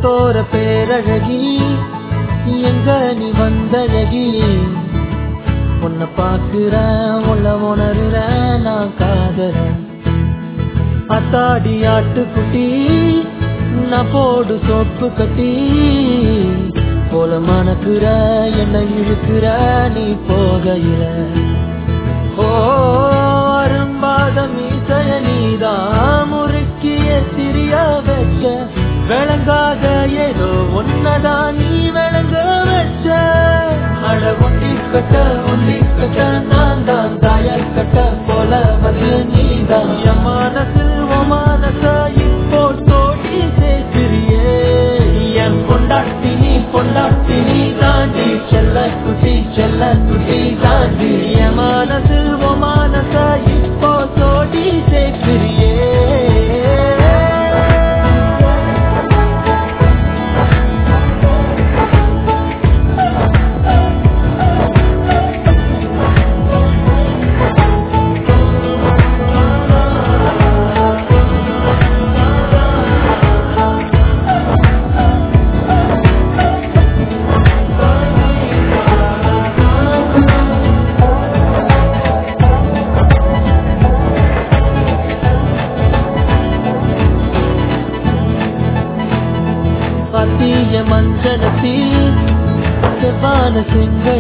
ரோட்டோர பேரழகி எங்க நீ வந்தழகி உன்னை பாக்குறேன் உள்ள உணர்றேன் நான் காதறேன் அத்தாடி ஆட்டுக்குட்டி நான் போடு சோப்பு கட்டி போல மணக்குற என்ன இழுக்கிற நீ போகையில ஓ அரும்பாத மீசைய நீதான் முறுக்கிய சிறிய வச்ச விளங்காத ஏதோ ஒன்னதான் நீ விளங்க வச்ச அட ஒண்டி கட்ட ஒண்டி கட்ட நான் தான் தாயல் கட்ட போல வந்து நீதான் என் மனசு உன் மனச இப்போ தோட்டி சேர்க்கிறியே என் பொண்டாட்டி நீ பொண்டாட்டி நீ தாண்டி செல்ல குட்டி செல்ல குட்டி தாண்டி என் மனசு உன் மனச இப்போ தோட்டி சேர்க்கிறியே பத்திய மஞ்சளத்தி செவ்வான செங்க